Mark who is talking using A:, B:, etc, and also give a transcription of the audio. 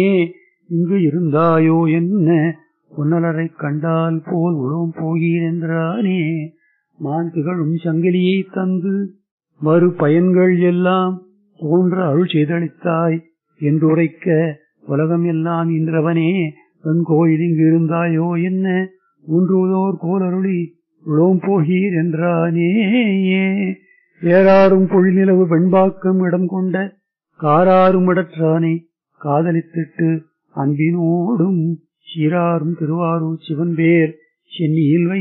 A: இங்கு இருந்தாயோ என்ன பொன்னலரைக் கண்டால் போல் உளம் போகீர் என்றானே மான் திகழும் சங்கிலியை தந்து மறு பயன்கள் எல்லாம் தோன்ற அருள் செய்தளித்தாய் என்றுரைக்க உலகம் எல்லாம் இன்றவனே வெண் கோயில் இங்கு இருந்தாயோ என்ன ஊன்றுவதோர் கோலருளி உளோம் போகீர் என்றானே ஏறாரும் பொழிநிலவு வெண்பாக்கம் இடம் கொண்ட காராரும் இடற்றானை காதலித்திட்டு அன்பினோடும் சீராரும் திருவாரூர் சிவன் பேர் சென்னியில் வை